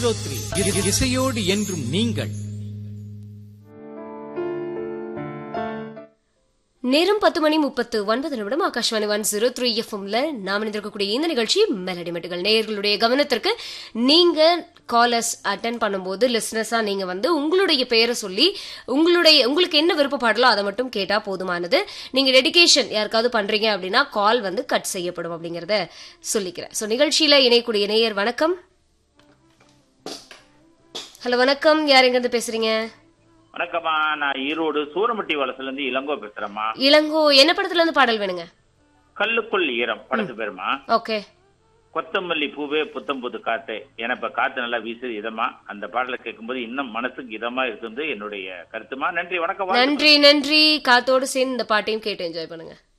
Three இசையோடு என்றும் நீங்கள் நேரம் பத்து மணி முப்பத்து ஒன்பது நிமிடம் ஆகாஷ்வாணி ஒன் ஜீரோ த்ரீ எஃப்எம்ல நாம் இணைந்திருக்கக்கூடிய இந்த நிகழ்ச்சி மெலடி மெட்டுகள் நேயர்களுடைய கவனத்திற்கு நீங்க காலர்ஸ் அட்டன் பண்ணும்போது லிஸ்னஸா நீங்க வந்து உங்களுடைய பெயரை சொல்லி உங்களுடைய உங்களுக்கு என்ன விருப்பப்பாடலோ அதை மட்டும் கேட்டா போதுமானது நீங்க டெடிகேஷன் யாருக்காவது பண்றீங்க அப்படின்னா கால் வந்து கட் செய்யப்படும் அப்படிங்கறத சொல்லிக்கிறேன் சோ நிகழ்ச்சியில இணையக்கூடிய நேயர் வணக்கம் ஹலோ வணக்கம் யார் எங்க இருந்து பேசுறீங்க வணக்கம்மா நான் ஈரோடு சூரமட்டி வலசுல இருந்து இளங்கோ பேசுறேம்மா இளங்கோ என்ன படத்துல இருந்து பாடல் வேணுங்க கல்லுக்குள் ஈரம் படத்து பேருமா ஓகே கொத்தமல்லி பூவே புத்தம் புது காத்து ஏன்னா இப்ப காத்து நல்லா வீசுது இதமா அந்த பாடலை கேட்கும்போது இன்னும் மனசுக்கு இதமா இருக்குது என்னுடைய கருத்துமா நன்றி வணக்கம் வாழ்த்துக்கள். நன்றி நன்றி காத்தோடு சேர்ந்து இந்த பாட்டையும் கேட்டு என்ஜாய் பண்ணுங்க